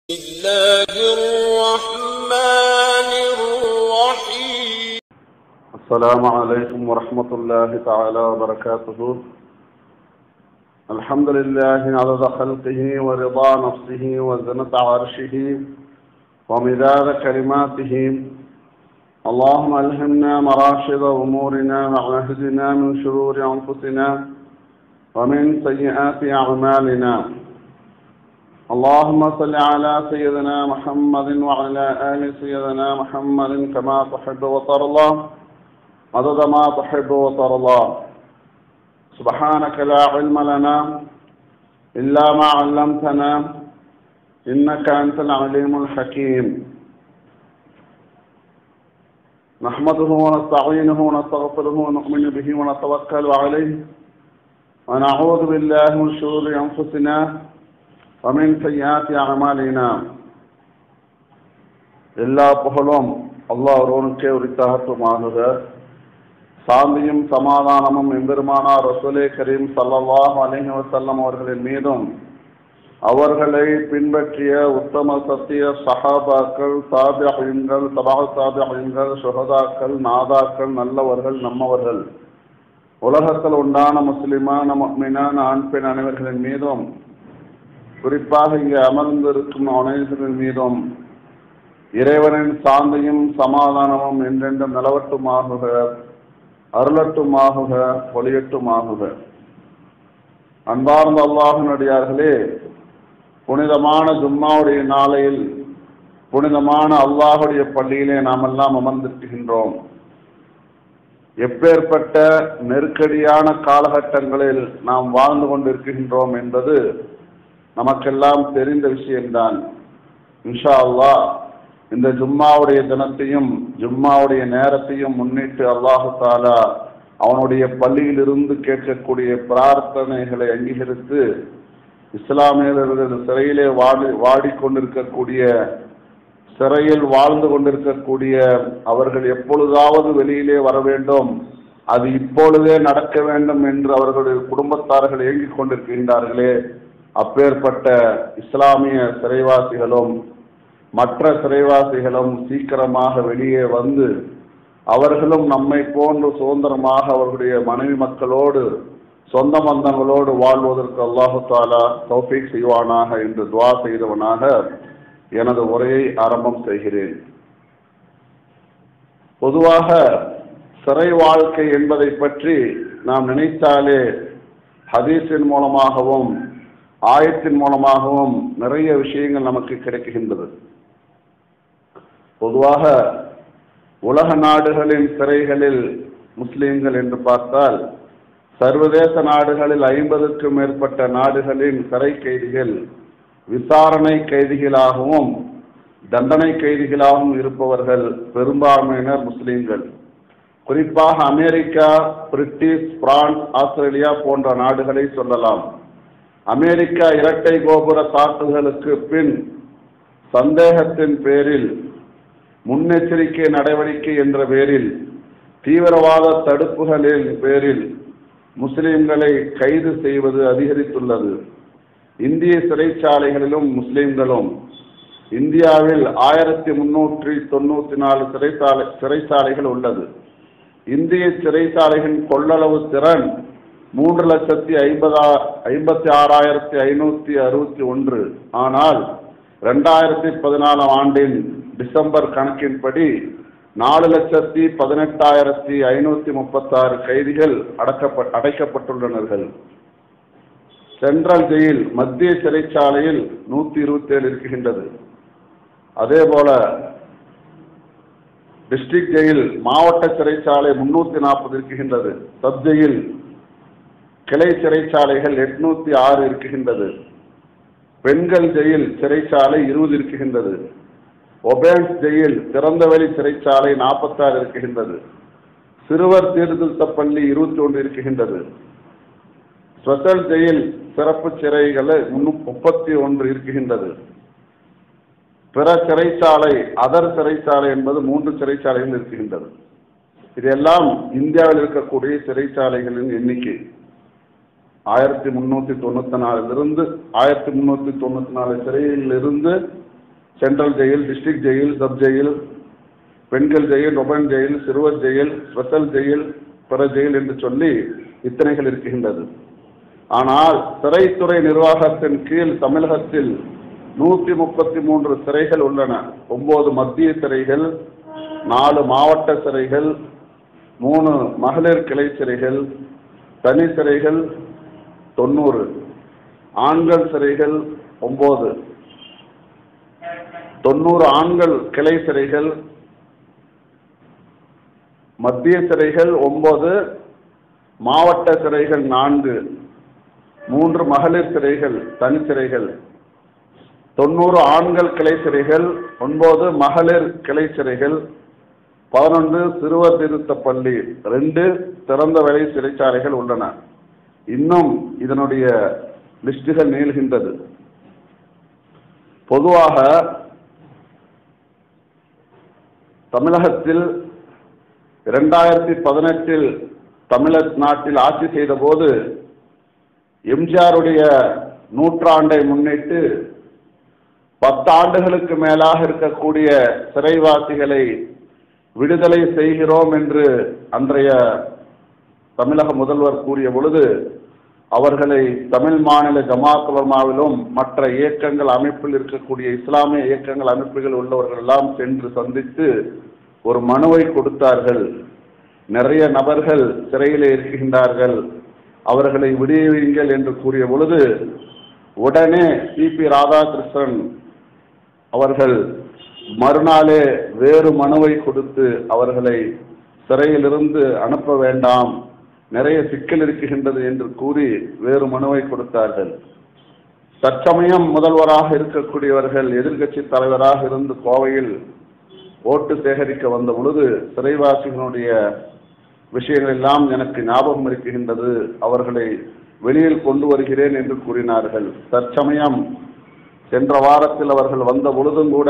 الله الرحمن الرحيم السلام عليكم ورحمة الله تعالى وبركاته الحمد لله عدد خلقه ورضا نفسه وزنة عرشه ومداد كلماته اللهم ألهمنا مراشد أمورنا وعهدنا من شرور أنفسنا ومن سيئات أعمالنا اللهم صل على سيدنا محمد وعلى آل سيدنا محمد كما تحب وترضى عدد ما تحب وترضى سبحانك لا علم لنا إلا ما علمتنا إنك أنت العليم الحكيم نحمده ونستعينه ونستغفره ونؤمن به ونتوكل عليه ونعوذ بالله من شرور أنفسنا ومن سيئات أعمالنا எல்லா புகழும் அல்லாஹ் ஒருவனுக்கே உரித்தாகட்டுமாகுக சாந்தியும் சமாதானமும் எம்பெருமானார் ரசூலே கரீம் சல்லல்லாஹு அலைஹி வஸல்லம் அவர்களின் மீதும் அவர்களை பின்பற்றிய உத்தம சத்திய சஹாபாக்கள் தாபியங்கள் தபா தாபியங்கள் சுகதாக்கள் நாதாக்கள் நல்லவர்கள் நம்மவர்கள் உலகத்தில் உண்டான முஸ்லிமான முஃமினான ஆண் பெண் அனைவர்களின் மீதும் குறிப்பாக இங்கே அமர்ந்திருக்கும் அனைவரின் மீதும் இறைவனின் சாந்தியும் சமாதானமும் என்றென்றும் நிலவட்டுமாகுக அருளட்டுமாகுக ஒளியட்டுமாகுக அன்பார்ந்த அல்லாஹினடியார்களே புனிதமான ஜும்மாவுடைய நாளையில் புனிதமான அல்லாஹுடைய பள்ளியிலே நாம் எல்லாம் அமர்ந்திருக்கின்றோம் எப்பேற்பட்ட நெருக்கடியான காலகட்டங்களில் நாம் வாழ்ந்து கொண்டிருக்கின்றோம் என்பது நமக்கெல்லாம் தெரிந்த விஷயம்தான் இன்ஷா அல்லாஹ் இந்த ஜும்மாவுடைய தினத்தையும் ஜும்மாவுடைய நேரத்தையும் முன்னிட்டு அல்லாஹு தாலா அவனுடைய பள்ளியிலிருந்து கேட்கக்கூடிய பிரார்த்தனைகளை அங்கீகரித்து இஸ்லாமியர்கள் சிறையிலே வாடி வாடிக்கொண்டிருக்கக்கூடிய சிறையில் வாழ்ந்து கொண்டிருக்கக்கூடிய அவர்கள் எப்பொழுதாவது வெளியிலே வர வேண்டும் அது இப்பொழுதே நடக்க வேண்டும் என்று அவர்களுடைய குடும்பத்தார்கள் இயங்கிக் கொண்டிருக்கின்றார்களே அப்பேற்பட்ட இஸ்லாமிய சிறைவாசிகளும் மற்ற சிறைவாசிகளும் சீக்கிரமாக வெளியே வந்து அவர்களும் நம்மை போன்று சுதந்திரமாக அவர்களுடைய மனைவி மக்களோடு சொந்த பந்தங்களோடு வாழ்வதற்கு அல்லாஹு தாலா தௌஃபீக் செய்வானாக என்று துவா செய்தவனாக எனது உரையை ஆரம்பம் செய்கிறேன் பொதுவாக சிறை வாழ்க்கை என்பதை பற்றி நாம் நினைத்தாலே ஹதீஸின் மூலமாகவும் ஆயத்தின் மூலமாகவும் நிறைய விஷயங்கள் நமக்கு கிடைக்கின்றது பொதுவாக உலக நாடுகளின் சிறைகளில் முஸ்லிம்கள் என்று பார்த்தால் சர்வதேச நாடுகளில் ஐம்பதுக்கும் மேற்பட்ட நாடுகளின் சிறை கைதிகள் விசாரணை கைதிகளாகவும் தண்டனை கைதிகளாகவும் இருப்பவர்கள் பெரும்பான்மையினர் முஸ்லிம்கள் குறிப்பாக அமெரிக்கா பிரிட்டிஷ் பிரான்ஸ் ஆஸ்திரேலியா போன்ற நாடுகளை சொல்லலாம் அமெரிக்கா இரட்டை கோபுர தாக்குதலுக்கு பின் சந்தேகத்தின் பேரில் முன்னெச்சரிக்கை நடவடிக்கை என்ற பேரில் தீவிரவாத தடுப்புகளின் பேரில் முஸ்லிம்களை கைது செய்வது அதிகரித்துள்ளது இந்திய சிறைச்சாலைகளிலும் முஸ்லிம்களும் இந்தியாவில் ஆயிரத்தி முன்னூற்றி தொண்ணூற்றி நாலு சிறைச்சாலை சிறைச்சாலைகள் உள்ளது இந்திய சிறைச்சாலைகளின் கொள்ளளவு திறன் மூன்று லட்சத்தி ஐம்பதா ஐம்பத்தி ஆறாயிரத்தி ஐநூற்றி அறுபத்தி ஒன்று ஆனால் ரெண்டாயிரத்தி பதினாலாம் ஆண்டின் டிசம்பர் கணக்கின்படி நாலு லட்சத்தி பதினெட்டாயிரத்தி ஐநூற்றி முப்பத்தாறு கைதிகள் அடக்கப்ப அடைக்கப்பட்டுள்ளனர்கள் சென்ட்ரல் ஜெயில் மத்திய சிறைச்சாலையில் நூற்றி இருபத்தி ஏழு இருக்கின்றது அதே போல டிஸ்ட்ரிக்ட் ஜெயில் மாவட்ட சிறைச்சாலை முன்னூற்றி நாற்பது இருக்கின்றது சப் ஜெயில் கிளை சிறைச்சாலைகள் எட்நூத்தி ஆறு இருக்குகின்றது பெண்கள் ஜெயில் சிறைச்சாலை இருபது இருக்குகின்றது ஒபேன்ஸ் ஜெயில் திறந்தவெளி சிறைச்சாலை நாற்பத்தாறு இருக்குகின்றது சிறுவர் சீர்திருத்த பள்ளி இருபத்தி ஒன்று இருக்குகின்றது ஸ்பெஷல் ஜெயில் சிறப்பு சிறைகள் முப்பத்தி ஒன்று இருக்குகின்றது பிற சிறைச்சாலை அதர் சிறைச்சாலை என்பது மூன்று சிறைச்சாலைகள் இருக்குகின்றது இதெல்லாம் இந்தியாவில் இருக்கக்கூடிய சிறைச்சாலைகளின் எண்ணிக்கை ஆயிரத்தி முன்னூற்றி தொண்ணூற்றி நாலுலேருந்து ஆயிரத்தி முன்னூற்றி தொண்ணூற்றி நாலு சிறையிலிருந்து central jail district jail sub jail பெண்கள் ஜெயில் ரொபன் ஜெயில் சிறுவர் ஜெயில் ஸ்பெஷல் ஜெயில் பிற ஜெயில் என்று சொல்லி இத்தனைகள் இருக்கின்றது ஆனால் சிறைத்துறை நிர்வாகத்தின் கீழ் தமிழகத்தில் நூற்றி முப்பத்தி மூன்று சிறைகள் உள்ளன ஒன்பது மத்திய சிறைகள் நாலு மாவட்ட சிறைகள் மூணு மகளிர் கிளை சிறைகள் தனி சிறைகள் தொண்ணூறு ஆண்கள் சிறைகள் ஒன்பது தொண்ணூறு ஆண்கள் கிளை சிறைகள் மத்திய சிறைகள் ஒன்பது மாவட்ட சிறைகள் நான்கு மூன்று மகளிர் சிறைகள் தனி சிறைகள் தொண்ணூறு ஆண்கள் கிளை சிறைகள் ஒன்பது மகளிர் கிளை சிறைகள் பதினொன்று சிறுவர் திருத்த பள்ளி ரெண்டு திறந்த வெளி சிறைச்சாலைகள் உள்ளன இன்னும் இதனுடைய லிஸ்டுகள் நீள்கின்றது பொதுவாக தமிழகத்தில் இரண்டாயிரத்தி பதினெட்டில் தமிழக நாட்டில் ஆட்சி செய்த போது எம்ஜிஆருடைய நூற்றாண்டை முன்னிட்டு பத்தாண்டுகளுக்கு மேலாக இருக்கக்கூடிய சிறைவாசிகளை விடுதலை செய்கிறோம் என்று அன்றைய தமிழக முதல்வர் கூறிய பொழுது அவர்களை தமிழ் மாநில ஜமாத் உலமாவிலும் மற்ற இயக்கங்கள் அமைப்பில் இருக்கக்கூடிய இஸ்லாமிய இயக்கங்கள் அமைப்புகள் உள்ளவர்கள் எல்லாம் சென்று சந்தித்து ஒரு மனுவை கொடுத்தார்கள் நிறைய நபர்கள் சிறையிலே இருக்கின்றார்கள் அவர்களை விடுவியுங்கள் என்று கூறிய பொழுது உடனே சிபி ராதாகிருஷ்ணன் அவர்கள் மறுநாளே வேறு மனுவை கொடுத்து அவர்களை சிறையிலிருந்து அனுப்ப வேண்டாம் நிறைய சிக்கல் இருக்குகின்றது என்று கூறி வேறு மனுவை கொடுத்தார்கள் தற்சமயம் முதல்வராக இருக்கக்கூடியவர்கள் எதிர்க்கட்சி தலைவராக இருந்து கோவையில் ஓட்டு சேகரிக்க வந்த பொழுது சிறைவாசிகளுடைய விஷயங்கள் எல்லாம் எனக்கு ஞாபகம் இருக்குகின்றது அவர்களை வெளியில் கொண்டு வருகிறேன் என்று கூறினார்கள் தற்சமயம் சென்ற வாரத்தில் அவர்கள் வந்த பொழுதும் கூட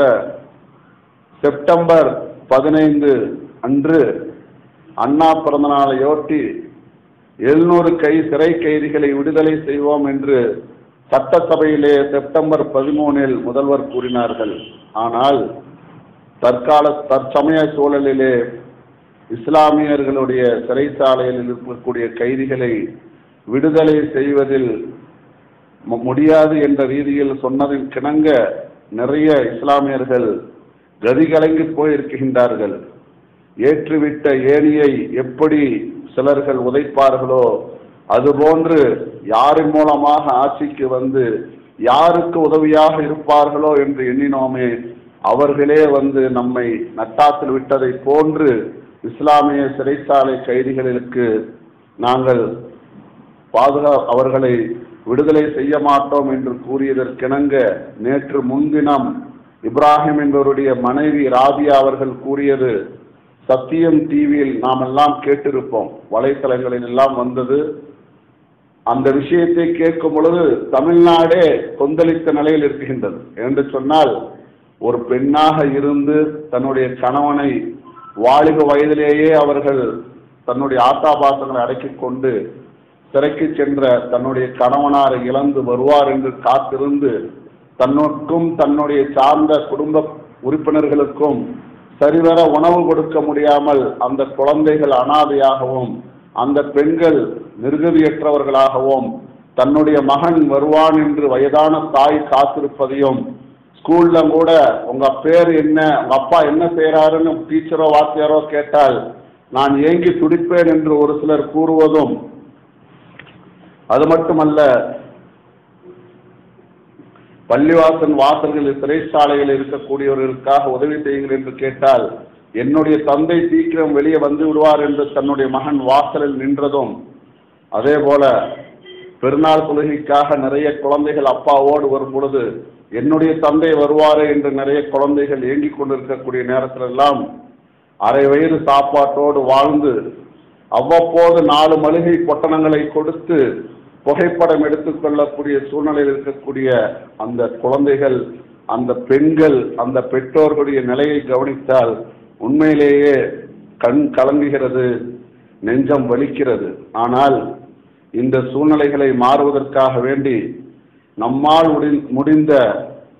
செப்டம்பர் பதினைந்து அன்று அண்ணா பிறந்த நாளையொட்டி எழுநூறு கை சிறை கைதிகளை விடுதலை செய்வோம் என்று சட்டசபையிலே செப்டம்பர் பதிமூனில் முதல்வர் கூறினார்கள் ஆனால் தற்கால தற்சமய சூழலிலே இஸ்லாமியர்களுடைய சிறைச்சாலையில் இருக்கக்கூடிய கைதிகளை விடுதலை செய்வதில் மு- முடியாது என்ற ரீதியில் சொன்னதின் கிணங்க நிறைய இஸ்லாமியர்கள் கதிகலங்கி போயிருக்கின்றார்கள் ஏற்றுவிட்ட ஏணியை எப்படி சிலர்கள் உதைப்பார்களோ அதுபோன்று யாரின் மூலமாக ஆட்சிக்கு வந்து யாருக்கு உதவியாக இருப்பார்களோ என்று எண்ணினோமே அவர்களே வந்து நம்மை நட்டாத்தில் விட்டதை போன்று இஸ்லாமிய சிறைச்சாலை கைதிகளுக்கு நாங்கள் பாதுகா அவர்களை விடுதலை செய்ய மாட்டோம் என்று கூறியதற்கிணங்க நேற்று முன்தினம் இப்ராஹிம் என்பவருடைய மனைவி ராபியா அவர்கள் கூறியது சத்தியம் டிவியில் நாம் எல்லாம் கேட்டிருப்போம் வலைத்தளங்களில் எல்லாம் வந்தது அந்த விஷயத்தை கேட்கும் பொழுது தமிழ்நாடே கொந்தளித்த நிலையில் இருக்கின்றது என்று சொன்னால் ஒரு பெண்ணாக இருந்து தன்னுடைய கணவனை வாலிப வயதிலேயே அவர்கள் தன்னுடைய ஆசாபாசங்களை அடக்கிக் கொண்டு சிறைக்கு சென்ற தன்னுடைய கணவனாரை இழந்து வருவார் என்று காத்திருந்து தன்னுக்கும் தன்னுடைய சார்ந்த குடும்ப உறுப்பினர்களுக்கும் சரிவர உணவு கொடுக்க முடியாமல் அந்த குழந்தைகள் அனாதையாகவும் அந்த பெண்கள் நிர்கதியற்றவர்களாகவும் தன்னுடைய மகன் வருவான் என்று வயதான தாய் காத்திருப்பதையும் ஸ்கூல்ல கூட உங்க பேர் என்ன உங்க அப்பா என்ன செய்யறாருன்னு டீச்சரோ வாத்தியாரோ கேட்டால் நான் ஏங்கி துடிப்பேன் என்று ஒரு சிலர் கூறுவதும் அது மட்டுமல்ல பள்ளிவாசல் வாசல்களில் சிறைச்சாலையில் இருக்கக்கூடியவர்களுக்காக உதவி செய்யுங்கள் என்று கேட்டால் என்னுடைய தந்தை சீக்கிரம் வெளியே வந்து விடுவார் என்று தன்னுடைய மகன் வாசலில் நின்றதும் அதே போல பெருநாள் தொழுகைக்காக நிறைய குழந்தைகள் அப்பாவோடு வரும் பொழுது என்னுடைய தந்தை வருவாரே என்று நிறைய குழந்தைகள் ஏங்கிக் கொண்டிருக்கக்கூடிய நேரத்திலெல்லாம் அரை வயிறு சாப்பாட்டோடு வாழ்ந்து அவ்வப்போது நாலு மளிகை பொட்டணங்களை கொடுத்து புகைப்படம் எடுத்துக்கொள்ளக்கூடிய சூழ்நிலையில் இருக்கக்கூடிய அந்த குழந்தைகள் அந்த பெண்கள் அந்த பெற்றோர்களுடைய நிலையை கவனித்தால் உண்மையிலேயே கண் கலங்குகிறது நெஞ்சம் வலிக்கிறது ஆனால் இந்த சூழ்நிலைகளை மாறுவதற்காக வேண்டி நம்மால் முடி- முடிந்த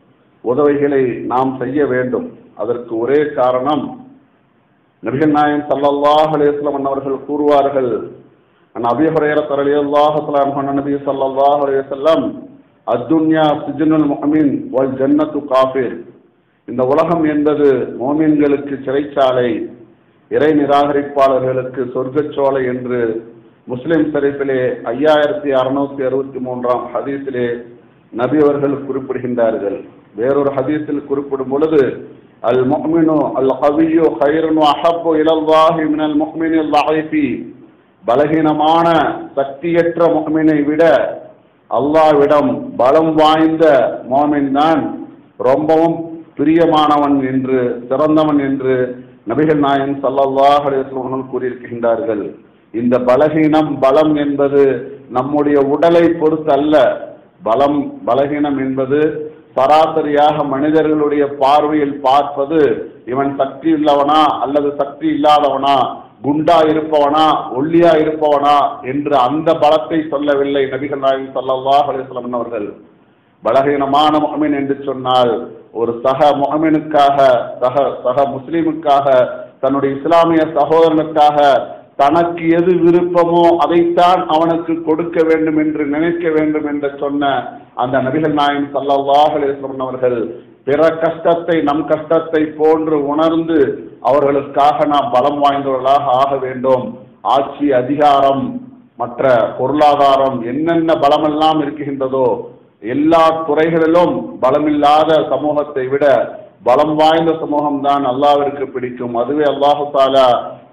உதவிகளை நாம் செய்ய வேண்டும் அதற்கு ஒரே காரணம் நபிகள் நாயம் சல்லல்லாஹ் அலையம் அவர்கள் கூறுவார்கள் அன் அபி ஹுரைரத் ரலியல்லாஹு தஆலா அன்ஹு நபி ஸல்லல்லாஹு அலைஹி வஸல்லம் அத்துன்யா சிஜ்னுல் முஃமின் வல் ஜன்னத்து காஃபிர் இந்த உலகம் என்பது மோமின்களுக்கு சிறைச்சாலை இறை நிராகரிப்பாளர்களுக்கு சொர்க்கச்சோலை என்று முஸ்லிம் ஷரீஃபிலே ஐயாயிரத்தி அறுநூத்தி அறுபத்தி மூன்றாம் ஹதீஸிலே நபி அவர்கள் குறிப்பிடுகின்றார்கள் வேறொரு ஹதீஸில் குறிப்பிடும் பொழுது அல் முஹ்மினு அல் கவியு ஹைரனு அஹப்பு இலல்லாஹி மினல் முஹ்மினில் லாயிஃபி பலகீனமான சக்தியற்ற முஹ்மினை விட அல்லாவிடம் பலம் வாய்ந்த மோமின் தான் ரொம்பவும் பிரியமானவன் என்று சிறந்தவன் என்று நபிகள் நாயன் சல்லல்லாஹ் அலைஹி கூறியிருக்கின்றார்கள் இந்த பலகீனம் பலம் என்பது நம்முடைய உடலை பொறுத்து அல்ல பலம் பலகீனம் என்பது சராசரியாக மனிதர்களுடைய பார்வையில் பார்ப்பது இவன் சக்தி உள்ளவனா அல்லது சக்தி இல்லாதவனா குண்டா இருப்பவனா ஒல்லியா இருப்பவனா என்று அந்த பலத்தை சொல்லவில்லை நபிகள் நாயகம் சல்லல்லாஹ் அலிஸ்லாம் அவர்கள் பலகீனமான முகமின் என்று சொன்னால் ஒரு சக முகமினுக்காக சக சக முஸ்லீமுக்காக தன்னுடைய இஸ்லாமிய சகோதரனுக்காக தனக்கு எது விருப்பமோ அதைத்தான் அவனுக்கு கொடுக்க வேண்டும் என்று நினைக்க வேண்டும் என்று சொன்ன அந்த நபிகள் நாயகம் சல்லல்லாஹ் அலிஸ்லாம் அவர்கள் பிற கஷ்டத்தை நம் கஷ்டத்தை போன்று உணர்ந்து அவர்களுக்காக நாம் பலம் வாய்ந்தவர்களாக ஆக வேண்டும் ஆட்சி அதிகாரம் மற்ற பொருளாதாரம் என்னென்ன பலமெல்லாம் இருக்கின்றதோ எல்லா துறைகளிலும் பலமில்லாத சமூகத்தை விட பலம் வாய்ந்த சமூகம் தான் அல்லாவிற்கு பிடிக்கும் அதுவே அல்லாஹு தாலா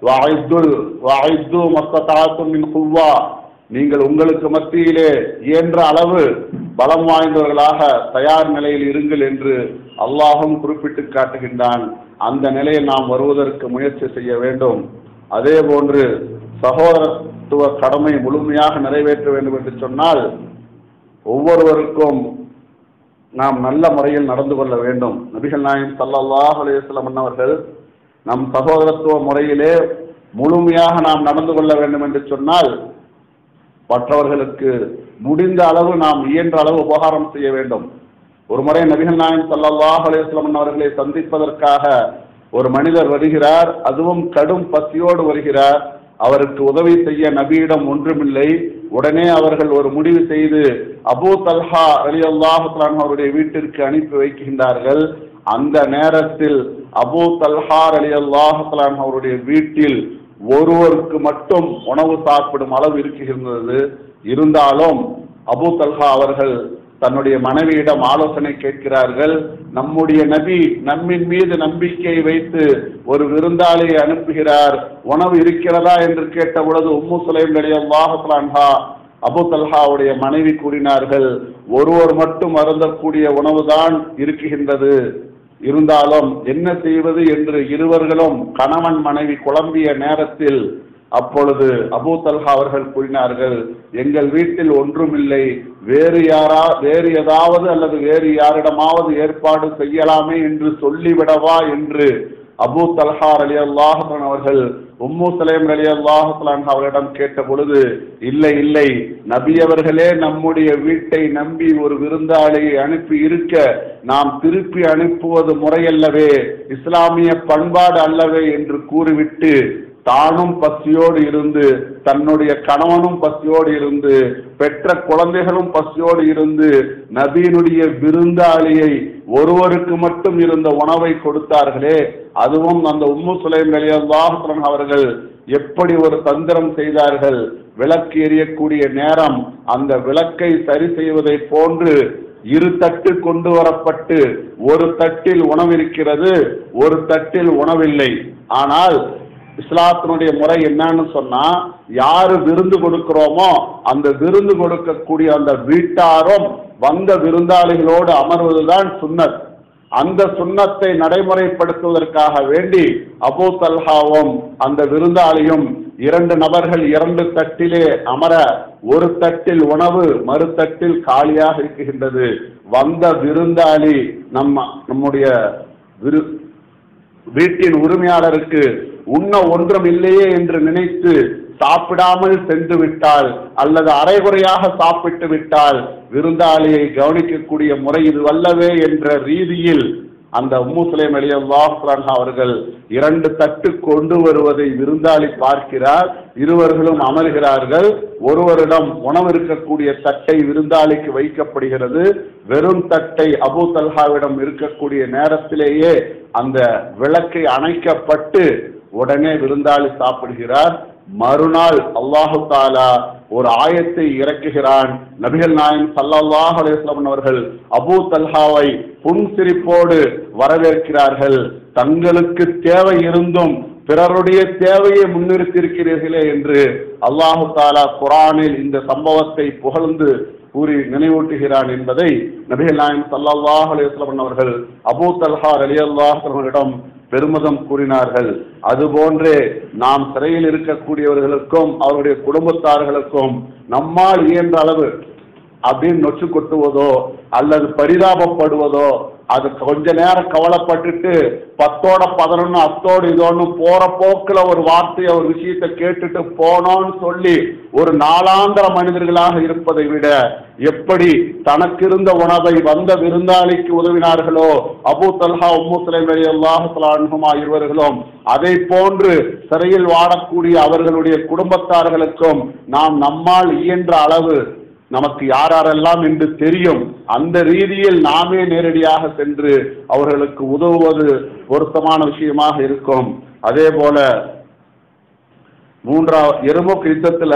குவ்வா நீங்கள் உங்களுக்கு மத்தியிலே இயன்ற அளவு பலம் வாய்ந்தவர்களாக தயார் நிலையில் இருங்கள் என்று அல்லாஹும் குறிப்பிட்டு காட்டுகின்றான் அந்த நிலையில் நாம் வருவதற்கு முயற்சி செய்ய வேண்டும் அதே போன்று சகோதரத்துவ கடமை முழுமையாக நிறைவேற்ற வேண்டும் என்று சொன்னால் ஒவ்வொருவருக்கும் நாம் நல்ல முறையில் நடந்து கொள்ள வேண்டும் நபிகள் நாயம் சல்லல்லாஹ் அலையம் அவர்கள் நம் சகோதரத்துவ முறையிலே முழுமையாக நாம் நடந்து கொள்ள வேண்டும் என்று சொன்னால் மற்றவர்களுக்கு முடிந்த அளவு நாம் இயன்ற அளவு உபகாரம் செய்ய வேண்டும் ஒரு முறை நபிகள் நாயம் சல்லல்லாஹ் அலையம் அவர்களை சந்திப்பதற்காக ஒரு மனிதர் வருகிறார் அதுவும் கடும் பசியோடு வருகிறார் அவருக்கு உதவி செய்ய நபியிடம் ஒன்றுமில்லை உடனே அவர்கள் ஒரு முடிவு செய்து அபூ தல்ஹா அலி அல்லாஹுலான் அவருடைய வீட்டிற்கு அனுப்பி வைக்கின்றார்கள் அந்த நேரத்தில் அபூ தல்ஹார் அலி அல்லாஹுலான் அவருடைய வீட்டில் ஒருவருக்கு மட்டும் உணவு சாப்பிடும் அளவு இருக்கின்றது இருந்தாலும் அபூ தல்ஹா அவர்கள் தன்னுடைய மனைவியிடம் ஆலோசனை கேட்கிறார்கள் நம்முடைய நபி நம்மின் மீது நம்பிக்கை வைத்து ஒரு விருந்தாளியை அனுப்புகிறார் உணவு இருக்கிறதா என்று கேட்ட பொழுது உம்மு சுலைம் அல்லாஹலான்ஹா அபு தல்ஹாவுடைய மனைவி கூறினார்கள் ஒருவர் மட்டும் அருந்தக்கூடிய உணவுதான் இருக்குகின்றது இருந்தாலும் என்ன செய்வது என்று இருவர்களும் கணவன் மனைவி குழம்பிய நேரத்தில் அப்பொழுது அபூ தல்ஹா அவர்கள் கூறினார்கள் எங்கள் வீட்டில் ஒன்றுமில்லை வேறு யாரா வேறு ஏதாவது அல்லது வேறு யாரிடமாவது ஏற்பாடு செய்யலாமே என்று சொல்லிவிடவா என்று அபூ தல்ஹார் அலி அல்லாஹன் அவர்கள் உம்மு சலேம் அலி அல்லாஹன் அவர்களிடம் கேட்ட பொழுது இல்லை இல்லை நபி அவர்களே நம்முடைய வீட்டை நம்பி ஒரு விருந்தாளியை அனுப்பி இருக்க நாம் திருப்பி அனுப்புவது முறையல்லவே இஸ்லாமிய பண்பாடு அல்லவே என்று கூறிவிட்டு தானும் பசியோடு இருந்து தன்னுடைய கணவனும் பசியோடு இருந்து பெற்ற குழந்தைகளும் பசியோடு இருந்து நபியினுடைய விருந்தாளியை ஒருவருக்கு மட்டும் இருந்த உணவை கொடுத்தார்களே அதுவும் அந்த உம்மு சுலைம் அலியல்லாஹன் அவர்கள் எப்படி ஒரு தந்திரம் செய்தார்கள் விளக்கு எரியக்கூடிய நேரம் அந்த விளக்கை சரி செய்வதை போன்று இரு தட்டு கொண்டு வரப்பட்டு ஒரு தட்டில் உணவு இருக்கிறது ஒரு தட்டில் உணவில்லை ஆனால் இஸ்லாத்தினுடைய முறை என்னன்னு சொன்னா யாரு விருந்து கொடுக்கிறோமோ அந்த விருந்து கொடுக்கக்கூடிய அந்த வீட்டாரும் வந்த விருந்தாளிகளோடு அமர்வதுதான் சுன்னத் அந்த சுண்ணத்தை நடைமுறைப்படுத்துவதற்காக வேண்டி அபூ தல்ஹாவும் அந்த விருந்தாளியும் இரண்டு நபர்கள் இரண்டு தட்டிலே அமர ஒரு தட்டில் உணவு மறு தட்டில் காலியாக இருக்குகின்றது வந்த விருந்தாளி நம்ம நம்முடைய விரு வீட்டின் உரிமையாளருக்கு உண்ண ஒன்றும் இல்லையே என்று நினைத்து சாப்பிடாமல் சென்று விட்டால் அல்லது அரைகுறையாக சாப்பிட்டு விட்டால் விருந்தாளியை கவனிக்கக்கூடிய முறை இது வல்லவே என்ற ரீதியில் அந்த உம்மு சுலைம் அலி அல்லாஹ் அவர்கள் இரண்டு தட்டு கொண்டு வருவதை விருந்தாளி பார்க்கிறார் இருவர்களும் அமர்கிறார்கள் ஒருவரிடம் உணவு இருக்கக்கூடிய தட்டை விருந்தாளிக்கு வைக்கப்படுகிறது வெறும் தட்டை அபூ தல்ஹாவிடம் இருக்கக்கூடிய நேரத்திலேயே அந்த விளக்கை அணைக்கப்பட்டு உடனே விருந்தாளி சாப்பிடுகிறார் மறுநாள் அல்லாஹு தாலா ஒரு ஆயத்தை இறக்குகிறான் நபிகள் நாயம் சல்லல்லாஹு அலைஹி வஸல்லம் அவர்கள் அபூ தல்ஹாவை புன்சிரிப்போடு வரவேற்கிறார்கள் தங்களுக்கு தேவை இருந்தும் பிறருடைய தேவையை முன்னிறுத்தியிருக்கிறீர்களே என்று அல்லாஹு தாலா குரானில் இந்த சம்பவத்தை புகழ்ந்து கூறி நினைவூட்டுகிறான் என்பதை நபிகள் நாயம் சல்லல்லாஹு அலைஹி வஸல்லம் அவர்கள் அபூ தல்ஹா ரலியல்லாஹு அவர்களிடம் பெருமிதம் கூறினார்கள் அதுபோன்றே நாம் சிறையில் இருக்கக்கூடியவர்களுக்கும் அவருடைய குடும்பத்தார்களுக்கும் நம்மால் இயன்ற அளவு அப்படின்னு நொச்சு கொட்டுவதோ அல்லது பரிதாபப்படுவதோ அது கொஞ்ச நேரம் கவலைப்பட்டுட்டு பத்தோட பதினொன்னு அத்தோடு இதோன்னு போற போக்குல ஒரு வார்த்தையை ஒரு விஷயத்தை கேட்டுட்டு போனோம்னு சொல்லி ஒரு நாளாந்திர மனிதர்களாக இருப்பதை விட எப்படி தனக்கு இருந்த உணவை வந்த விருந்தாளிக்கு உதவினார்களோ Abu Talha Umm Sulaim Ali அல்லாஹுமா இருவர்களும் அதை போன்று சிறையில் வாழக்கூடிய அவர்களுடைய குடும்பத்தார்களுக்கும் நாம் நம்மால் இயன்ற அளவு நமக்கு யார் யாரெல்லாம் என்று தெரியும் அந்த ரீதியில் நாமே நேரடியாக சென்று அவர்களுக்கு உதவுவது பொருத்தமான விஷயமாக இருக்கும் அதே போல மூன்றாவது எருமுக் யுத்தத்துல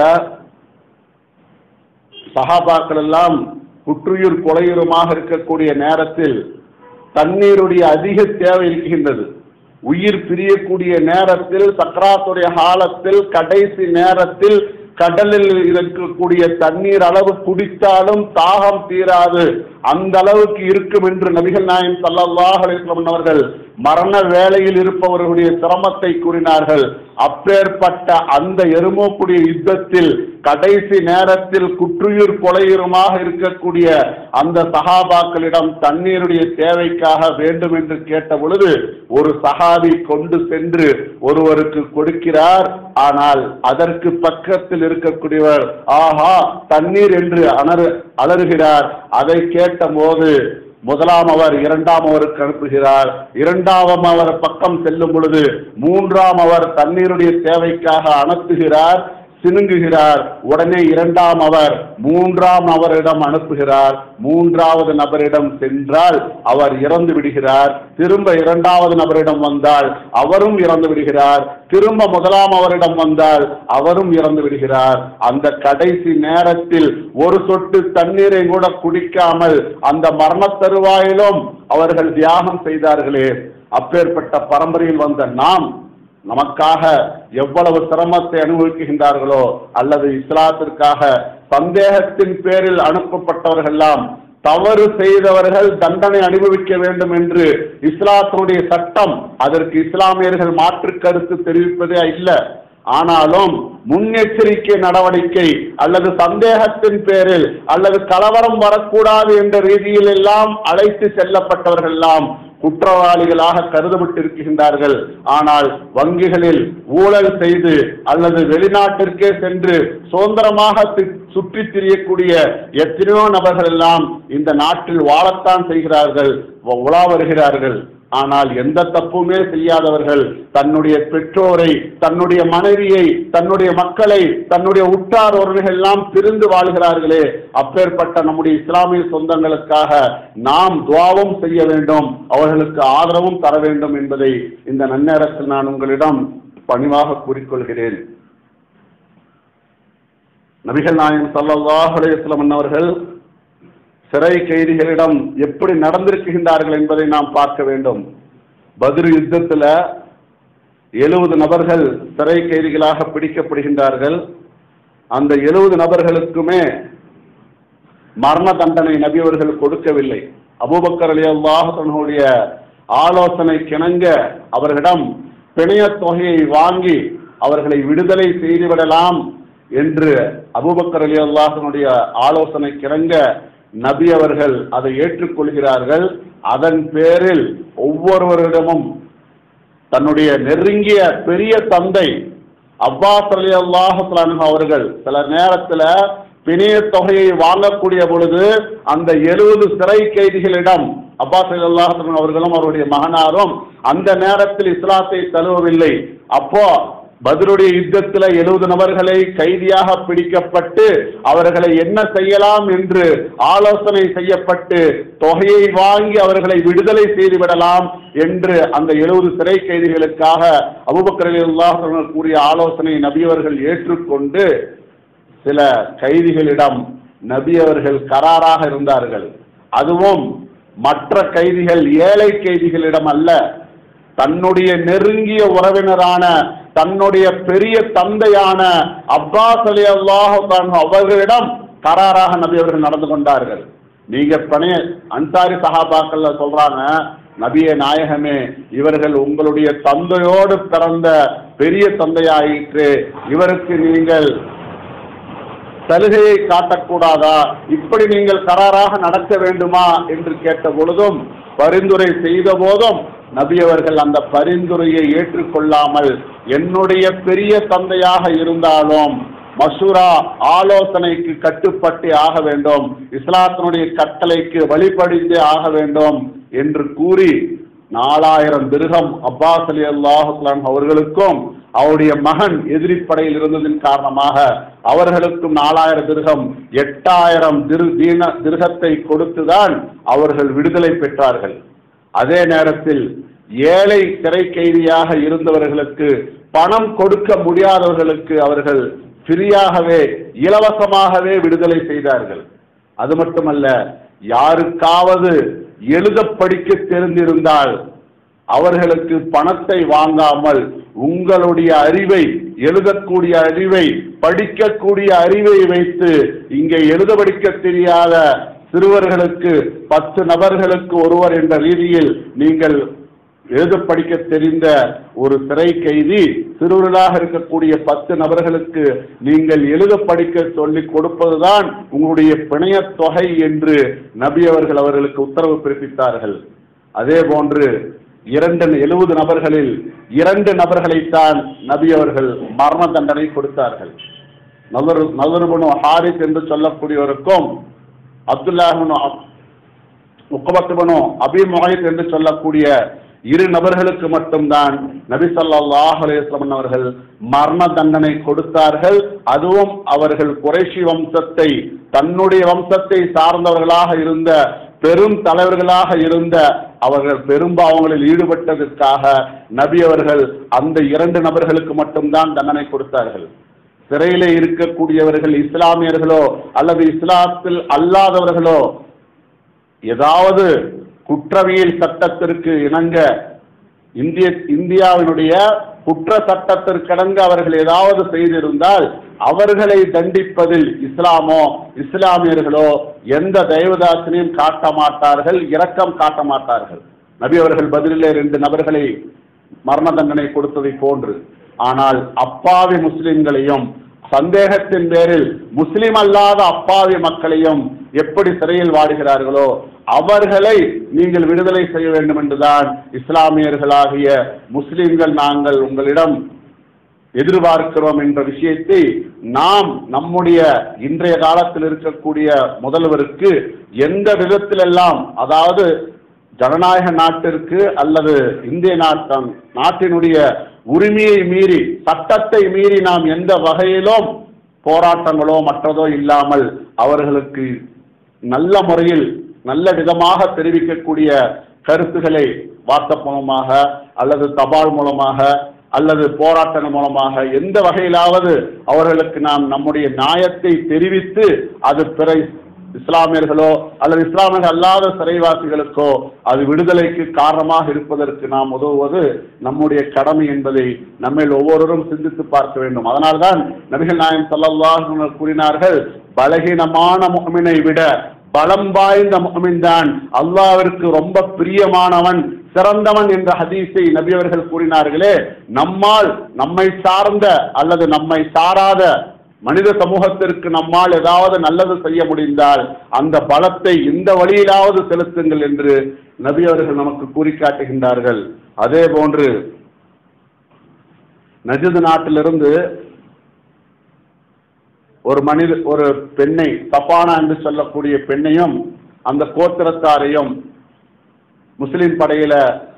சஹாபாக்கள் எல்லாம் குற்றுயிர் கொலையுருமாக இருக்கக்கூடிய நேரத்தில் தண்ணீருடைய அதிக தேவை இருக்கின்றது உயிர் பிரியக்கூடிய நேரத்தில் சக்கராத்துடைய காலத்தில் கடைசி நேரத்தில் கடலில் இருக்கக்கூடிய தண்ணீர் அளவு குடித்தாலும் தாகம் தீராது அந்த அளவுக்கு இருக்கும் என்று நபிகள் நாயம் சல்லல்லாஹ் அலிஸ்லாம் அவர்கள் மரண வேலையில் இருப்பவர்களுடைய சிரமத்தை கூறினார்கள் அப்பேற்பட்ட அந்த எருமோக்குடைய யுத்தத்தில் கடைசி நேரத்தில் குற்றுயிர் கொலையுருமாக இருக்கக்கூடிய அந்த சகாபாக்களிடம் தண்ணீருடைய தேவைக்காக வேண்டும் என்று கேட்ட பொழுது ஒரு சகாபி கொண்டு சென்று ஒருவருக்கு கொடுக்கிறார் ஆனால் அதற்கு பக்கத்தில் இருக்கக்கூடியவர் ஆஹா தண்ணீர் என்று அணரு அலறுகிறார் அதை கேட்ட போது முதலாம் அவர் இரண்டாம் அவருக்கு அனுப்புகிறார் இரண்டாம் அவர் பக்கம் செல்லும் பொழுது மூன்றாம் அவர் தண்ணீருடைய தேவைக்காக அனுப்புகிறார் சினுங்குகிறார் உடனே இரண்டாம் அவர் மூன்றாம் அவரிடம் அனுப்புகிறார் மூன்றாவது நபரிடம் சென்றால் அவர் இறந்து விடுகிறார் திரும்ப இரண்டாவது நபரிடம் வந்தால் அவரும் இறந்து விடுகிறார் திரும்ப முதலாம் அவரிடம் வந்தால் அவரும் இறந்து விடுகிறார் அந்த கடைசி நேரத்தில் ஒரு சொட்டு தண்ணீரை கூட குடிக்காமல் அந்த மரண தருவாயிலும் அவர்கள் தியாகம் செய்தார்களே அப்பேற்பட்ட பரம்பரையில் வந்த நாம் நமக்காக எவ்வளவு சிரமத்தை அனுபவிக்கின்றார்களோ அல்லது இஸ்லாத்திற்காக சந்தேகத்தின் பேரில் அனுப்பப்பட்டவர்களெல்லாம் தவறு செய்தவர்கள் தண்டனை அனுபவிக்க வேண்டும் என்று இஸ்லாத்தினுடைய சட்டம் அதற்கு இஸ்லாமியர்கள் மாற்று கருத்து தெரிவிப்பதே இல்லை ஆனாலும் முன்னெச்சரிக்கை நடவடிக்கை அல்லது சந்தேகத்தின் பேரில் அல்லது கலவரம் வரக்கூடாது என்ற ரீதியில் எல்லாம் அழைத்து செல்லப்பட்டவர்கள் எல்லாம் குற்றவாளிகளாக கருதப்பட்டிருக்கின்றார்கள் ஆனால் வங்கிகளில் ஊழல் செய்து அல்லது வெளிநாட்டிற்கே சென்று சுதந்திரமாக தி- சுற்றித் திரியக்கூடிய எத்தனையோ நபர்கள் எல்லாம் இந்த நாட்டில் வாழத்தான் செய்கிறார்கள் வ- உலா வருகிறார்கள் ஆனால் எந்த தப்புமே செய்யாதவர்கள் தன்னுடைய பெற்றோரை தன்னுடைய மனைவியை தன்னுடைய மக்களை தன்னுடைய உற்றார் உறவுகள் எல்லாம் பிரிந்து வாழ்கிறார்களே அப்பேற்பட்ட நம்முடைய இஸ்லாமிய சொந்தங்களுக்காக நாம் துவாவும் செய்ய வேண்டும் அவர்களுக்கு ஆதரவும் தர வேண்டும் என்பதை இந்த நன்னேரத்தில் நான் உங்களிடம் பணிவாக கூறிக்கொள்கிறேன் நபிகள் நாயகம் ஸல்லல்லாஹு அலைஹி வஸல்லம் அவர்கள் சிறை கைதிகளிடம் எப்படி நடந்திருக்கின்றார்கள் என்பதை நாம் பார்க்க வேண்டும் பத்ர் யுத்தத்தில் எழுபது நபர்கள் சிறை கைதிகளாக பிடிக்கப்படுகின்றார்கள் அந்த எழுபது நபர்களுக்குமே மரண தண்டனை நபி அவர்கள் கொடுக்கவில்லை அபூபக்கர் அலி அல்லாஹனுடைய ஆலோசனை கிணங்க அவர்களிடம் பிணையத் தொகையை வாங்கி அவர்களை விடுதலை செய்துவிடலாம் என்று அபூபக்கர் அலி அல்லாஹனுடைய ஆலோசனை கிணங்க நபி அவர்கள் அதை ஏற்றுக்கொள்கிறார்கள் அதன் பேரில் ஒவ்வொருவரிடமும் தன்னுடைய நெருங்கிய பெரிய தந்தை அப்பாஸ் அலி அல்லாஹு அவர்கள் சில நேரத்துல பிணைய தொகையை வாங்கக்கூடிய பொழுது அந்த எழுபது சிறை கைதிகளிடம் அப்பாஸ் அலி அல்லாஹு அவர்களும் அவருடைய மகனாரும் அந்த நேரத்தில் இஸ்லாத்தை தழுவவில்லை அப்போ பத்ருடைய யுத்தத்தில் எழுபது நபர்களை கைதியாக பிடிக்கப்பட்டு அவர்களை என்ன செய்யலாம் என்று ஆலோசனை செய்யப்பட்டு தொகையை வாங்கி அவர்களை விடுதலை செய்துவிடலாம் என்று அந்த எழுபது சிறை கைதிகளுக்காக அபுபக்கர் அல்லாஹ் கூறிய ஆலோசனை நபி அவர்கள் ஏற்றுக்கொண்டு சில கைதிகளிடம் நபி அவர்கள் கராராக இருந்தார்கள் அதுவும் மற்ற கைதிகள் ஏழை கைதிகளிடம் அல்ல தன்னுடைய நெருங்கிய உறவினரான தன்னுடைய பெரிய தந்தையான அப்பாஸ் அலி அல்லாஹ் அவர்களிடம் கராராக நபி அவர்கள் நடந்து கொண்டார்கள் நீங்க பணைய அன்சாரி சஹாபாக்கள்ல சொல்றாங்க நபிய நாயகமே இவர்கள் உங்களுடைய தந்தையோடு பிறந்த பெரிய தந்தையாயிற்று இவருக்கு நீங்கள் சலுகையை காட்டக்கூடாதா இப்படி நீங்கள் கராராக நடக்க வேண்டுமா என்று கேட்ட பொழுதும் பரிந்துரை செய்த போதும் நபி அவர்கள் அந்த பரிந்துரையை ஏற்றுக்கொள்ளாமல் என்னுடைய பெரிய தந்தையாக இருந்தாலும் மசூரா ஆலோசனைக்கு கட்டுப்பட்டு ஆக வேண்டும் இஸ்லாத்தினுடைய கட்டளைக்கு வழிபடிந்தே ஆக வேண்டும் என்று கூறி நாலாயிரம் திருகம் அப்பாஸ் அலி அல்லாஹுலான் அவர்களுக்கும் அவருடைய மகன் எதிரிப்படையில் இருந்ததின் காரணமாக அவர்களுக்கும் நாலாயிரம் திருகம் எட்டாயிரம் திரு தீன திருகத்தை கொடுத்துதான் அவர்கள் விடுதலை பெற்றார்கள் அதே நேரத்தில் ஏழை சிறை கைதியாக இருந்தவர்களுக்கு பணம் கொடுக்க முடியாதவர்களுக்கு அவர்கள் ஃப்ரீயாகவே இலவசமாகவே விடுதலை செய்தார்கள் அது மட்டுமல்ல யாருக்காவது எழுத படிக்க தெரிந்திருந்தால் அவர்களுக்கு பணத்தை வாங்காமல் உங்களுடைய அறிவை எழுதக்கூடிய அறிவை படிக்கக்கூடிய அறிவை வைத்து இங்கே எழுத படிக்க தெரியாத சிறுவர்களுக்கு பத்து நபர்களுக்கு ஒருவர் என்ற ரீதியில் நீங்கள் எழுத படிக்க தெரிந்த ஒரு சிறை கைதி சிறுவர்களாக இருக்கக்கூடிய பத்து நபர்களுக்கு நீங்கள் எழுத படிக்க சொல்லிக் கொடுப்பதுதான் உங்களுடைய பிணையத் தொகை என்று நபி அவர்கள் அவர்களுக்கு உத்தரவு பிறப்பித்தார்கள் அதே போன்று இரண்டு எழுபது நபர்களில் இரண்டு நபர்களைத்தான் நபி அவர்கள் மரண தண்டனை கொடுத்தார்கள் நலர் நலருபனு ஹாரிஸ் என்று சொல்லக்கூடியவருக்கும் அப்துல்லாஹனு முக்கபத்துபனு அபி முஹைத் என்று சொல்லக்கூடிய இரு நபர்களுக்கு மட்டும்தான் நபி ஸல்லல்லாஹு அலைஹி வஸல்லம் அவர்கள் மரண தண்டனை கொடுத்தார்கள் அதுவும் அவர்கள் குறைஷி வம்சத்தை தன்னுடைய வம்சத்தை சார்ந்தவர்களாக இருந்த பெரும் தலைவர்களாக இருந்த அவர்கள் பெரும்பாவங்களில் ஈடுபட்டதற்காக நபி அவர்கள் அந்த இரண்டு நபர்களுக்கு மட்டும்தான் தண்டனை கொடுத்தார்கள் சிறையிலே இருக்கக்கூடியவர்கள் இஸ்லாமியர்களோ அல்லது இஸ்லாத்தில் அல்லாதவர்களோ ஏதாவது குற்றவியல் சட்டத்திற்கு இணங்க இந்திய இந்தியாவினுடைய குற்ற சட்டத்திற்கிணங்க அவர்கள் ஏதாவது செய்திருந்தால் அவர்களை தண்டிப்பதில் இஸ்லாமோ இஸ்லாமியர்களோ எந்த தெய்வதாசனையும் காட்ட மாட்டார்கள் இரக்கம் காட்ட மாட்டார்கள் நபி அவர்கள் பதிலிலே ரெண்டு நபர்களை மரண தண்டனை கொடுத்ததை போன்று ஆனால் அப்பாவி முஸ்லிம்களையும் சந்தேகத்தின் பேரில் முஸ்லிம் அல்லாத அப்பாவி மக்களையும் எப்படி சிறையில் வாடுகிறார்களோ அவர்களை நீங்கள் விடுதலை செய்ய வேண்டும் என்றுதான் இஸ்லாமியர்களாகிய முஸ்லிம்கள் நாங்கள் உங்களிடம் எதிர்பார்க்கிறோம் என்ற விஷயத்தை நாம் நம்முடைய இன்றைய காலத்தில் இருக்கக்கூடிய முதல்வருக்கு எந்த விதத்திலெல்லாம் அதாவது ஜனநாயக நாட்டிற்கு அல்லது இந்திய நாட்டம் நாட்டினுடைய உரிமையை மீறி சட்டத்தை மீறி நாம் எந்த வகையிலும் போராட்டங்களோ மற்றதோ இல்லாமல் அவர்களுக்கு நல்ல முறையில் நல்ல விதமாக தெரிவிக்கக்கூடிய கருத்துக்களை வாட்ஸ்அப் மூலமாக அல்லது தபால் மூலமாக அல்லது போராட்டங்கள் மூலமாக எந்த வகையிலாவது அவர்களுக்கு நாம் நம்முடைய நியாயத்தை தெரிவித்து அது பிற இஸ்லாமியர்களோ அல்லது இஸ்லாமியர்கள் அல்லாத சிறைவாசிகளுக்கோ அது விடுதலைக்கு காரணமாக இருப்பதற்கு நாம் உதவுவது நம்முடைய கடமை என்பதை நம்மில் ஒவ்வொருவரும் சிந்தித்து பார்க்க வேண்டும் அதனால்தான் நபிகள் நாயம் ஸல்லல்லாஹு கூறினார்கள் பலகீனமான முகமினை விட பலம் வாய்ந்த முகமின் தான் அல்லாவிற்கு ரொம்ப பிரியமானவன் சிறந்தவன் என்ற ஹதீஸை நபி அவர்கள் கூறினார்களே நம்மால் நம்மை சார்ந்த அல்லது நம்மை சாராத மனித சமூகத்திற்கு நம்மால் ஏதாவது நல்லது செய்ய முடிந்தால் அந்த பலத்தை இந்த வழியிலாவது செலுத்துங்கள் என்று நபி அவர்கள் நமக்கு கூறி காட்டுகின்றார்கள் அதே போன்று நஜது நாட்டிலிருந்து ஒரு மனித ஒரு பெண்ணை சப்பானா என்று சொல்லக்கூடிய பெண்ணையும் அந்த கோத்திரத்தாரையும் முஸ்லிம் படையில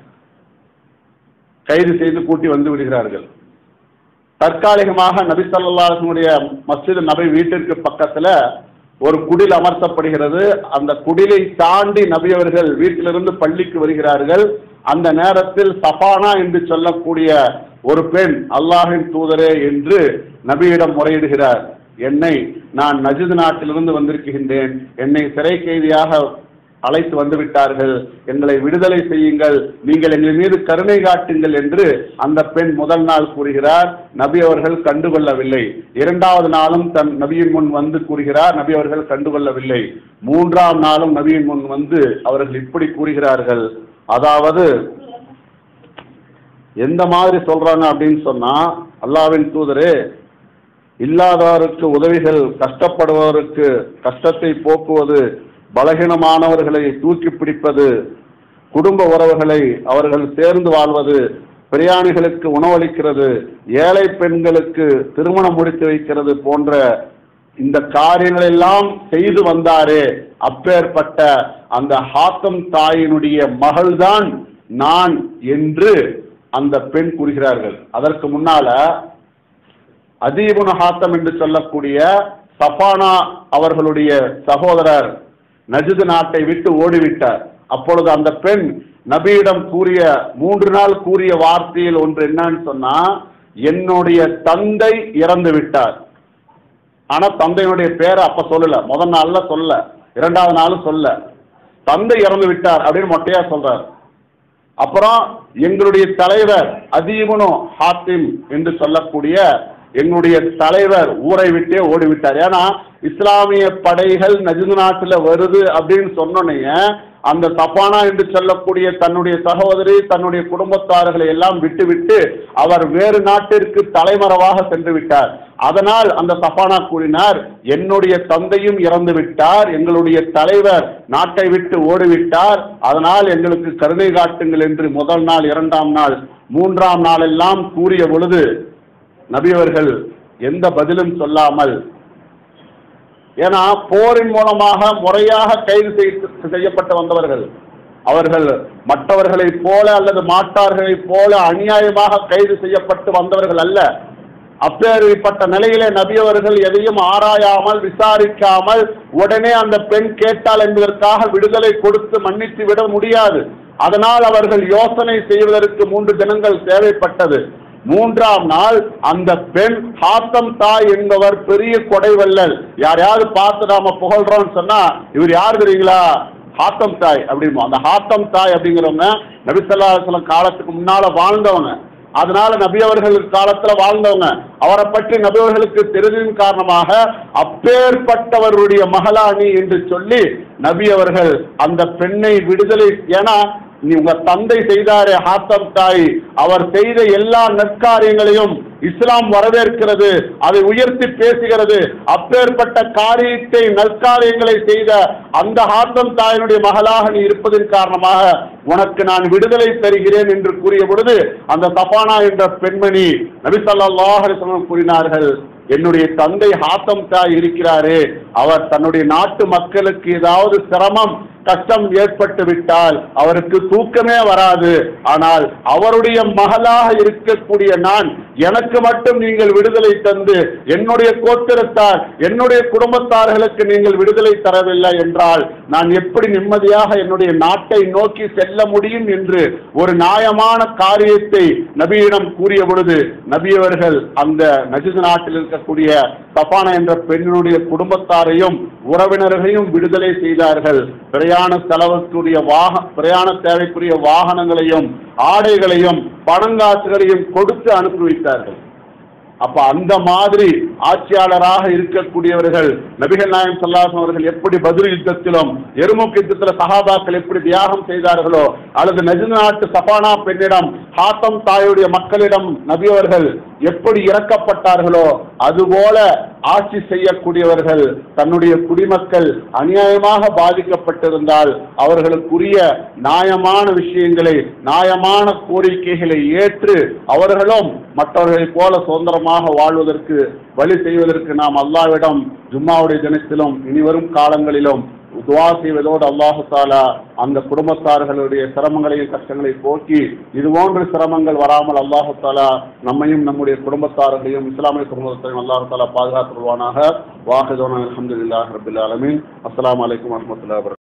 கைது செய்து கூட்டி வந்து விடுகிறார்கள் தற்காலிகமாக நபி ஸல்லல்லாஹுடைய மஸ்ஜித் நபி வீட்டிற்கு பக்கத்துல ஒரு குடில் அமர்த்தப்படுகிறது அந்த குடிலை தாண்டி நபி அவர்கள் வீட்டிலிருந்து பள்ளிக்கு வருகிறார்கள் அந்த நேரத்தில் சஃபானா என்று சொல்லக்கூடிய ஒரு பெண் அல்லாஹின் தூதரே என்று நபியிடம் முறையிடுகிறார் என்னை நான் நஜித் நாட்டிலிருந்து வந்திருக்கின்றேன் என்னை சிறை கைதியாக அழைத்து வந்து விட்டார்கள் எங்களை விடுதலை செய்யுங்கள் நீங்கள் எங்கள் மீது கருணை காட்டுங்கள் என்று அந்த பெண் முதல் நாள் கூறுகிறார் நபி அவர்கள் கண்டுகொள்ளவில்லை இரண்டாவது நாளும் தன் நபியின் முன் வந்து கூறுகிறார் நபி அவர்கள் கண்டுகொள்ளவில்லை மூன்றாம் நாளும் நபியின் முன் வந்து அவர்கள் இப்படி கூறுகிறார்கள் அதாவது எந்த மாதிரி சொல்றாங்க அப்படின்னு சொன்னா அல்லாவின் தூதரே இல்லாதவருக்கு உதவிகள் கஷ்டப்படுபவருக்கு கஷ்டத்தை போக்குவது பலகீனமானவர்களை தூக்கி பிடிப்பது குடும்ப உறவுகளை அவர்கள் சேர்ந்து வாழ்வது பிரயாணிகளுக்கு உணவளிக்கிறது ஏழை பெண்களுக்கு திருமணம் முடித்து வைக்கிறது போன்ற இந்த காரியங்கள் எல்லாம் செய்து வந்தாரே அப்பேற்பட்ட அந்த ஹாத்தம் தாயினுடைய மகள்தான் நான் என்று அந்த பெண் கூறுகிறார்கள் அதற்கு முன்னால அதீபுன ஹாத்தம் என்று சொல்லக்கூடிய சஃபானா அவர்களுடைய சகோதரர் நஜிது நாட்டை விட்டு ஓடிவிட்டார் அப்பொழுது அந்த பெண் நபியிடம் கூறிய மூன்று நாள் கூறிய வார்த்தையில் ஒன்று என்னன்னு சொன்னா என்னுடைய தந்தை இறந்து விட்டார் ஆனா தந்தையினுடைய பேரை அப்ப சொல்லல முதல் நாள்ல சொல்லல இரண்டாவது நாளும் சொல்ல தந்தை இறந்து விட்டார் அப்படின்னு மொட்டையா சொல்றார் அப்புறம் எங்களுடைய தலைவர் அதீபனு ஹாத்திம் என்று சொல்லக்கூடிய எங்களுடைய தலைவர் ஊரை விட்டே ஓடிவிட்டார் ஏன்னா இஸ்லாமிய படைகள் நஜிது நாட்டுல வருது அப்படின்னு சொன்னோன்னே அந்த சப்பானா என்று சொல்லக்கூடிய தன்னுடைய சகோதரி தன்னுடைய குடும்பத்தார்களை எல்லாம் விட்டுவிட்டு அவர் வேறு நாட்டிற்கு தலைமறைவாக சென்று விட்டார் அதனால் அந்த சஃபானா கூறினார் என்னுடைய தந்தையும் இறந்து விட்டார் எங்களுடைய தலைவர் நாட்டை விட்டு ஓடிவிட்டார் அதனால் எங்களுக்கு கருணை காட்டுங்கள் என்று முதல் நாள் இரண்டாம் நாள் மூன்றாம் நாள் எல்லாம் கூறிய பொழுது நபி அவர்கள் எந்த பதிலும் சொல்லாமல் ஏன்னா போரின் மூலமாக முறையாக கைது செய்து- செய்யப்பட்டு வந்தவர்கள் அவர்கள் மற்றவர்களைப் போல அல்லது மாட்டார்களைப் போல அநியாயமாக கைது செய்யப்பட்டு வந்தவர்கள் அல்ல அப்பேற்பட்ட நிலையிலே நபி அவர்கள் எதையும் ஆராயாமல் விசாரிக்காமல் உடனே அந்த பெண் கேட்டாள் என்பதற்காக விடுதலை கொடுத்து மன்னித்து விட முடியாது அதனால் அவர்கள் யோசனை செய்வதற்கு மூன்று தினங்கள் தேவைப்பட்டது மூன்றாம் நாள் அந்த பெண் ஹாத்தம் தாய் என்பவர் பெரிய கொடைவல்லல் யாரையாவது பார்த்து நாம புகழ்றோம்னு சொன்னா இவர் யார் தெரியுங்களா ஹாத்தம் தாய் அப்படிமோ அந்த ஹாத்தம் தாய் அப்படிங்கிறவங்க நபிசல்லாசலம் காலத்துக்கு முன்னால வாழ்ந்தவங்க அதனால நபி அவர்கள் காலத்துல வாழ்ந்தவங்க அவரை பற்றி நபி அவர்களுக்கு தெரிதலின் காரணமாக அப்பேற்பட்டவருடைய மகளானி என்று சொல்லி நபி அவர்கள் அந்த பெண்ணை விடுதலை ஏன்னா நீ உங்க தந்தை செய்தாரே ஹாத்தம் தாய் அவர் செய்த எல்லா நற்காரியங்களையும் இஸ்லாம் வரவேற்கிறது அதை உயர்த்தி பேசுகிறது அப்பேற்பட்ட காரியத்தை நற்காரியங்களை செய்த அந்த ஹாத்தம் தாயினுடைய மகளாக நீ இருப்பதன் காரணமாக உனக்கு நான் விடுதலை தருகிறேன் என்று கூறிய பொழுது அந்த சஃபானா என்ற பெண்மணி நபி ஸல்லல்லாஹு அலைஹி வஸல்லம் கூறினார்கள் என்னுடைய தந்தை ஹாத்தம் தாய் இருக்கிறாரே அவர் தன்னுடைய நாட்டு மக்களுக்கு ஏதாவது சிரமம் கஷ்டம் ஏற்பட்டு விட்டால் அவருக்கு தூக்கமே வராது ஆனால் அவருடைய மகளாக இருக்கக்கூடிய நான் எனக்கு மட்டும் நீங்கள் விடுதலை தந்து என்னுடைய கோத்திரத்தார் என்னுடைய குடும்பத்தார்களுக்கு நீங்கள் விடுதலை தரவில்லை என்றால் நான் எப்படி நிம்மதியாக என்னுடைய நாட்டை நோக்கி செல்ல முடியும் என்று ஒரு நியாயமான காரியத்தை நபியிடம் கூறிய பொழுது நபியவர்கள் அந்த நஜிது நாட்டில் இருக்கக்கூடிய சஃபானா என்ற பெண்ணினுடைய குடும்பத்தாரையும் உறவினர்களையும் விடுதலை செய்தார்கள் பிரயாண செலவுக்குரிய வாக பிரயாண தேவைக்குரிய வாகனங்களையும் ஆடைகளையும் பணங்காசுகளையும் கொடுத்து அனுப்பி வைத்தார்கள் அப்ப அந்த மாதிரி ஆட்சியாளராக இருக்கக்கூடியவர்கள் நபிகள் நாயம் சல்லாசம் அவர்கள் எப்படி பதில் யுத்தத்திலும் எருமுக் யுத்தத்தில் சஹாபாக்கள் எப்படி தியாகம் செய்தார்களோ அல்லது நஜித் நாட்டு சபானா பெண்ணிடம் ஹாத்தம் தாயுடைய மக்களிடம் நபி அவர்கள் எப்படி இறக்கப்பட்டார்களோ அதுபோல ஆட்சி செய்யக்கூடியவர்கள் தன்னுடைய குடிமக்கள் அநியாயமாக பாதிக்கப்பட்டிருந்தால் அவர்களுக்குரிய நியாயமான விஷயங்களை நியாயமான கோரிக்கைகளை ஏற்று அவர்களும் மற்றவர்களைப் போல சுதந்திரமாக வாழ்வதற்கு வழி செய்வதற்கு நாம் அல்லாவிடம் ஜும்மாவுடைய தினத்திலும் இனிவரும் காலங்களிலும் துவா செய்வதோடு அல்லாஹு தாலா அந்த குடும்பத்தார்களுடைய சிரமங்களையும் கஷ்டங்களை போக்கி இது போன்ற சிரமங்கள் வராமல் அல்லாஹு தாலா நம்மையும் நம்முடைய குடும்பத்தார்களையும் இஸ்லாமிய குடும்பத்தையும் அல்லாஹு தாலா பாதுகாத்துருவானாக வாஹிதோன அலமதுல்லாஹ் ரபில் ஆலமீன் அஸ்ஸலாமு அலைக்கும் வரமத்துல்லாஹ்